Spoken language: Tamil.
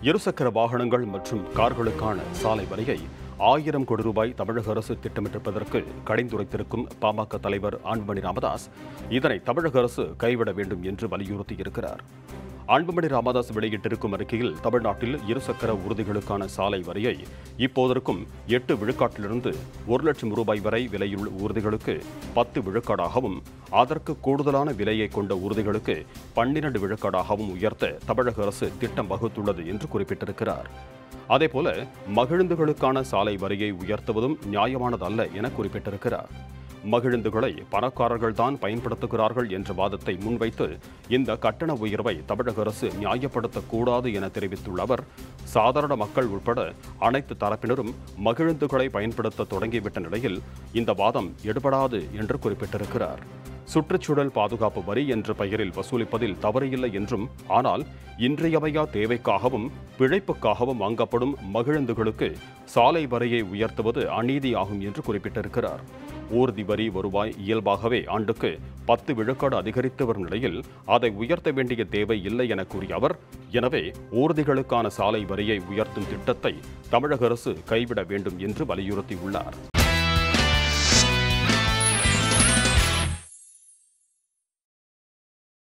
இருசக்கர வாகனங்கள் மற்றும் கார்களுக்கான சாலை வரியை ஆயிரம் கோடி ரூபாய் தமிழக அரசு திட்டமிட்டிருப்பதற்கு கடிந்துரைத்திருக்கும் பாமக தலைவர் அன்புமணி ராமதாஸ் இதனை தமிழக அரசு கைவிட வேண்டும் என்று வலியுறுத்தியிருக்கிறார் அன்புமணி ராமதாஸ் வெளியிட்டிருக்கும் அறிக்கையில் தமிழ்நாட்டில் இருசக்கர ஊர்திகளுக்கான சாலை வரியை இப்போதற்கும் எட்டு விழுக்காட்டிலிருந்து ஒரு லட்சம் ரூபாய் வரை விலையுள்ள ஊர்திகளுக்கு பத்து விழுக்காடாகவும் அதற்கு கூடுதலான விலையை கொண்ட ஊர்திகளுக்கு பன்னிரண்டு விழுக்காடாகவும் உயர்த்த தமிழக அரசு திட்டம் வகுத்துள்ளது என்று குறிப்பிட்டிருக்கிறார் அதேபோல மகிழுந்துகளுக்கான சாலை வரியை உயர்த்துவதும் நியாயமானதல்ல என குறிப்பிட்டிருக்கிறார் மகிழுந்துகளை பணக்காரர்கள் தான் பயன்படுத்துகிறார்கள் என்ற வாதத்தை முன்வைத்து இந்த கட்டண உயர்வை தமிழக அரசு நியாயப்படுத்தக்கூடாது என தெரிவித்துள்ள அவர் சாதாரண மக்கள் உட்பட அனைத்து தரப்பினரும் மகிழுந்துகளை பயன்படுத்த தொடங்கிவிட்ட நிலையில் இந்த வாதம் எடுபடாது என்று குறிப்பிட்டிருக்கிறார் சுற்றுச்சூழல் பாதுகாப்பு வரி என்ற பெயரில் வசூலிப்பதில் தவறில்லை என்றும் ஆனால் இன்றியமையா தேவைக்காகவும் பிழைப்புக்காகவும் வாங்கப்படும் மகிழுந்துகளுக்கு சாலை வரியை உயர்த்துவது அநீதியாகும் என்று குறிப்பிட்டிருக்கிறார் ஊர்தி வரி வருவாய் இயல்பாகவே ஆண்டுக்கு பத்து விழுக்காடு அதிகரித்து வரும் நிலையில் அதை உயர்த்த வேண்டிய தேவை இல்லை என கூறிய அவர் எனவே ஊர்திகளுக்கான சாலை வரியை உயர்த்தும் திட்டத்தை தமிழக அரசு கைவிட வேண்டும் என்று வலியுறுத்தியுள்ளார்